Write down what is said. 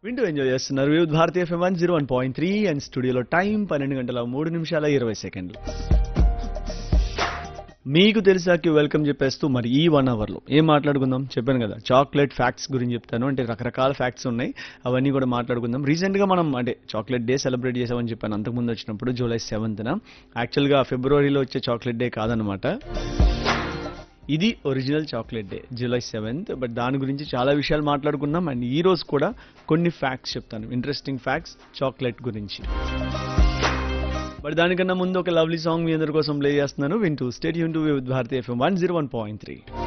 వింటూ ఎంజాయ్ చేస్తున్నారు Vividh Bharati FM one zero one point three and స్టూడియోలో టైం పన్నెండు గంటల మూడు నిమిషాల ఇరవై సెకండ్లు మీకు తెలిసాకి వెల్కమ్ చెప్పేస్తూ మరి ఈ వన్ అవర్లో ఏం మాట్లాడుకుందాం చెప్పాను కదా చాక్లెట్ ఫ్యాక్ట్స్ గురించి చెప్తాను అంటే రకరకాల ఫ్యాక్ట్స్ ఉన్నాయి అవన్నీ కూడా మాట్లాడుకుందాం రీసెంట్గా మనం అంటే చాక్లెట్ డే సెలబ్రేట్ చేసామని చెప్పాను అంతకుముందు వచ్చినప్పుడు జూలై సెవెంత్న యాక్చువల్గా ఫిబ్రవరిలో వచ్చే చాక్లెట్ డే కాదనమాట ఇది original chocolate day July seventh but దాని గురించి చాలా విషయాలు మాట్లాడుకున్నాం అండ్ ఈ రోజు కూడా కొన్ని ఫ్యాక్ట్స్ చెప్తాను ఇంట్రెస్టింగ్ ఫ్యాక్ట్స్ చాక్లెట్ గురించి బట్ దానికన్నా ముందు ఒక లవ్లీ సాంగ్ మీ అందరి కోసం ప్లే చేస్తున్నాను వింటూ stay tuned to with Bharati FM one zero one point three